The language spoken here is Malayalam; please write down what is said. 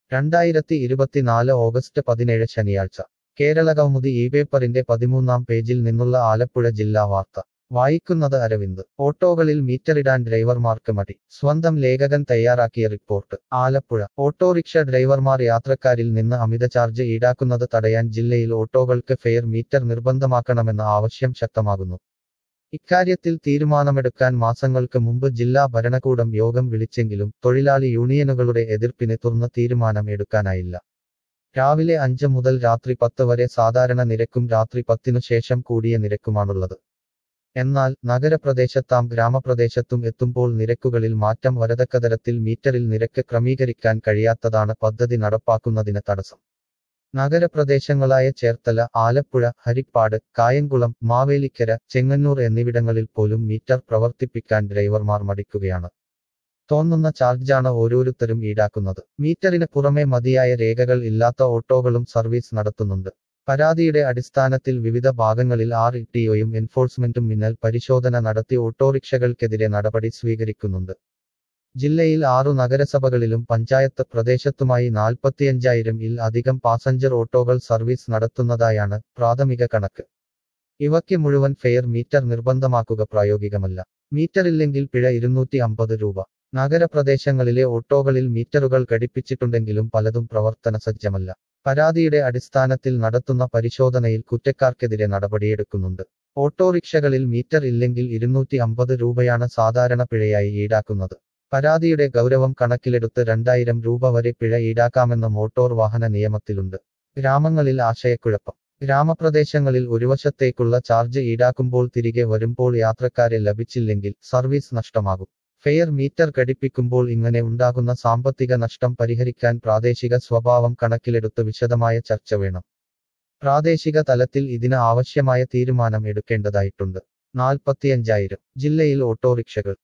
രണ്ടായിരത്തി ഇരുപത്തിനാല് ഓഗസ്റ്റ് പതിനേഴ് ശനിയാഴ്ച കേരളകൗമുദി ഈ പേപ്പറിന്റെ പതിമൂന്നാം പേജിൽ നിന്നുള്ള ആലപ്പുഴ ജില്ലാ വാർത്ത വായിക്കുന്നത് അരവിന്ദ് ഓട്ടോകളിൽ മീറ്ററിടാൻ ഡ്രൈവർമാർക്ക് മടി സ്വന്തം ലേഖകൻ തയ്യാറാക്കിയ റിപ്പോർട്ട് ആലപ്പുഴ ഓട്ടോറിക്ഷ ഡ്രൈവർമാർ യാത്രക്കാരിൽ നിന്ന് അമിത ചാർജ് ഈടാക്കുന്നത് തടയാൻ ജില്ലയിൽ ഓട്ടോകൾക്ക് ഫെയർ മീറ്റർ നിർബന്ധമാക്കണമെന്ന ആവശ്യം ശക്തമാകുന്നു ഇക്കാര്യത്തിൽ തീരുമാനമെടുക്കാൻ മാസങ്ങൾക്ക് മുമ്പ് ജില്ലാ ഭരണകൂടം യോഗം വിളിച്ചെങ്കിലും തൊഴിലാളി യൂണിയനുകളുടെ എതിർപ്പിനെ തുടർന്ന് തീരുമാനം എടുക്കാനായില്ല രാവിലെ അഞ്ച് മുതൽ രാത്രി പത്ത് വരെ സാധാരണ നിരക്കും രാത്രി പത്തിനു ശേഷം കൂടിയ നിരക്കുമാണുള്ളത് എന്നാൽ നഗരപ്രദേശത്താം ഗ്രാമപ്രദേശത്തും എത്തുമ്പോൾ നിരക്കുകളിൽ മാറ്റം വരതക്കതരത്തിൽ മീറ്ററിൽ നിരക്ക് ക്രമീകരിക്കാൻ കഴിയാത്തതാണ് പദ്ധതി നടപ്പാക്കുന്നതിന് തടസ്സം നഗരപ്രദേശങ്ങളായ ചേർത്തല ആലപ്പുഴ ഹരിപ്പാട് കായംകുളം മാവേലിക്കര ചെങ്ങന്നൂർ എന്നിവിടങ്ങളിൽ പോലും മീറ്റർ പ്രവർത്തിപ്പിക്കാൻ ഡ്രൈവർമാർ മടിക്കുകയാണ് തോന്നുന്ന ചാർജാണ് ഓരോരുത്തരും ഈടാക്കുന്നത് മീറ്ററിന് പുറമെ മതിയായ രേഖകൾ ഇല്ലാത്ത ഓട്ടോകളും സർവീസ് നടത്തുന്നുണ്ട് പരാതിയുടെ അടിസ്ഥാനത്തിൽ വിവിധ ഭാഗങ്ങളിൽ ആർ ഇട്ടിഒയും എൻഫോഴ്സ്മെന്റും മിന്നൽ പരിശോധന നടത്തി ഓട്ടോറിക്ഷകൾക്കെതിരെ നടപടി സ്വീകരിക്കുന്നുണ്ട് ജില്ലയിൽ ആറു നഗരസഭകളിലും പഞ്ചായത്ത് പ്രദേശത്തുമായി നാൽപ്പത്തിയഞ്ചായിരം ഇൽ അധികം പാസഞ്ചർ ഓട്ടോകൾ സർവീസ് നടത്തുന്നതായാണ് പ്രാഥമിക കണക്ക് ഇവയ്ക്ക് മുഴുവൻ ഫെയർ മീറ്റർ നിർബന്ധമാക്കുക പ്രായോഗികമല്ല മീറ്ററില്ലെങ്കിൽ പിഴ ഇരുന്നൂറ്റി അമ്പത് രൂപ നഗരപ്രദേശങ്ങളിലെ ഓട്ടോകളിൽ മീറ്ററുകൾ ഘടിപ്പിച്ചിട്ടുണ്ടെങ്കിലും പലതും പ്രവർത്തന സജ്ജമല്ല പരാതിയുടെ അടിസ്ഥാനത്തിൽ നടത്തുന്ന പരിശോധനയിൽ കുറ്റക്കാർക്കെതിരെ നടപടിയെടുക്കുന്നുണ്ട് ഓട്ടോറിക്ഷകളിൽ മീറ്റർ ഇല്ലെങ്കിൽ ഇരുന്നൂറ്റി അമ്പത് രൂപയാണ് സാധാരണ പിഴയായി ഈടാക്കുന്നത് പരാതിയുടെ ഗൗരവം കണക്കിലെടുത്ത് രണ്ടായിരം രൂപ വരെ പിഴ ഈടാക്കാമെന്ന മോട്ടോർ വാഹന നിയമത്തിലുണ്ട് ഗ്രാമങ്ങളിൽ ആശയക്കുഴപ്പം ഗ്രാമപ്രദേശങ്ങളിൽ ഒരു വശത്തേക്കുള്ള ചാർജ് ഈടാക്കുമ്പോൾ തിരികെ വരുമ്പോൾ യാത്രക്കാരെ ലഭിച്ചില്ലെങ്കിൽ സർവീസ് നഷ്ടമാകും ഫെയർ മീറ്റർ ഘടിപ്പിക്കുമ്പോൾ ഇങ്ങനെ ഉണ്ടാകുന്ന സാമ്പത്തിക നഷ്ടം പരിഹരിക്കാൻ പ്രാദേശിക സ്വഭാവം കണക്കിലെടുത്ത് വിശദമായ ചർച്ച വേണം പ്രാദേശിക തലത്തിൽ ഇതിന് ആവശ്യമായ തീരുമാനം എടുക്കേണ്ടതായിട്ടുണ്ട് നാൽപ്പത്തിയഞ്ചായിരം ജില്ലയിൽ ഓട്ടോറിക്ഷകൾ